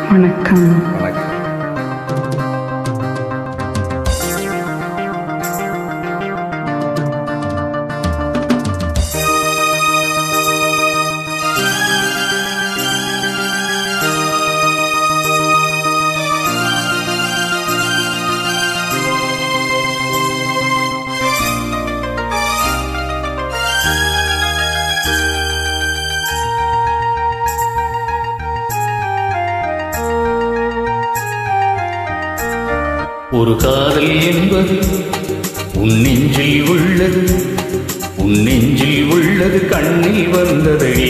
வணக்கம் வணக்கம் ஒரு காதல் என்பது உன் நெஞ்சில் உள்ளது உன் நெஞ்சில் உள்ளது கண்ணில் வந்ததடி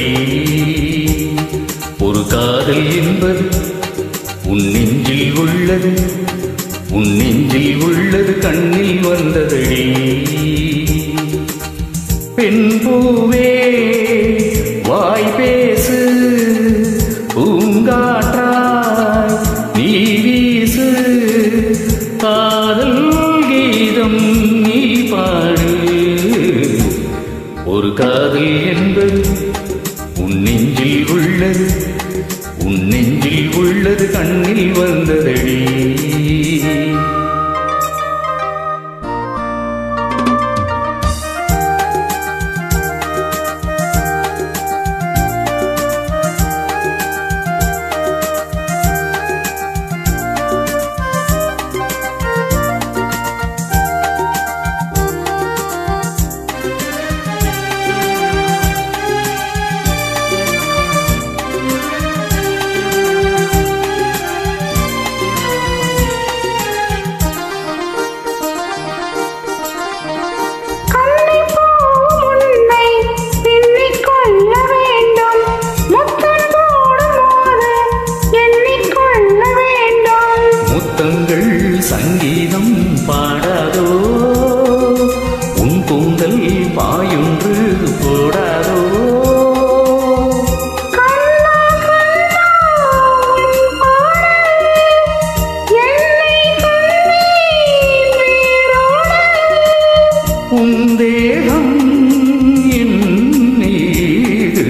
ஒரு காதல் என்பது உன் நெஞ்சில் உள்ளது உன் நெஞ்சில் உள்ளது கண்ணில் வந்ததடி பெண் பூவே வாய் பேசு பூங்காற்றாய் நீ வீசு காதல் கீதம் நீ பாடு ஒரு காதல் என்பது உன் நெஞ்சில் உள்ளது உன் நெஞ்சில் உள்ளது கண்ணில் வந்ததடி கண்ணை போகும் உன்னை பின்னிக் கொள்ள வேண்டும் முத்தம் போடும்போது எண்ணிக்கொள்ள வேண்டும் முத்தங்கள் சங்கீதம் பாடாதோ உன் கூந்தல் பாயொன்று போடாதோ கண்ணா கண்ணா உன் பாடல் என்னை கண்ணீர் வேரோட உன் தேகம் என் மீது.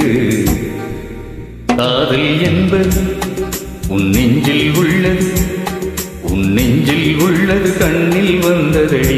காதல் என்பது உன் நெஞ்சில் உள்ளது உன் நெஞ்சில் உள்ளது கண்ணில் வந்ததடி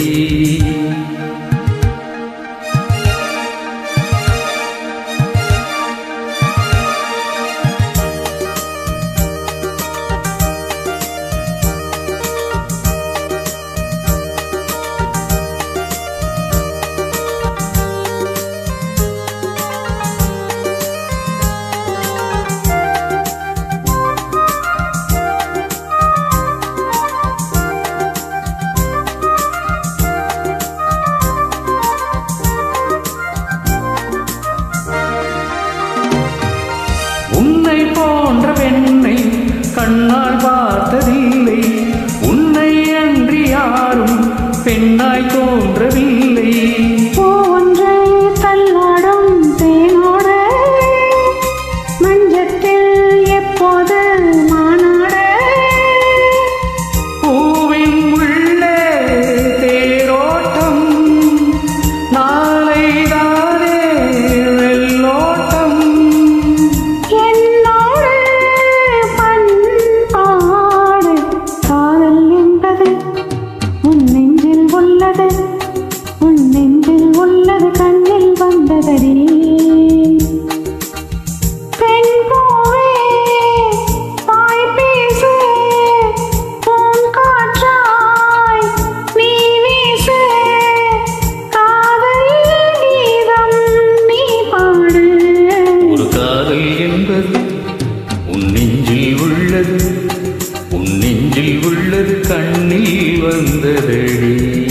உன்னை போன்ற பெண்ணை கண்ணால் பார்த்ததில்லை உன்னை அன்றி யாரும் பெண்ணாய் தோன்றவில்லை பூவொன்று தள்ளாடும் தேனோடு மஞ்சத்தில் எப்போது மாநாடு பூவின் உள்ளே தேரோட்டம் நாளைதானே வெள்ளோட்டம் என்னோடு பண்பாடு காதல் என்பது உன் நெஞ்சில் உள்ளது உன் நெஞ்சில் உள்ளது கண்ணில் வந்ததடி பெண் பூவே வாய் பேசு பூங்காற்றாய் நீ வீசு காதல் கீதம் நீ பாடு ஒரு காதல் என்பது உன் நெஞ்சில் உள்ளது உன் நெஞ்சில் உள்ளது கண்ணில் வந்ததடி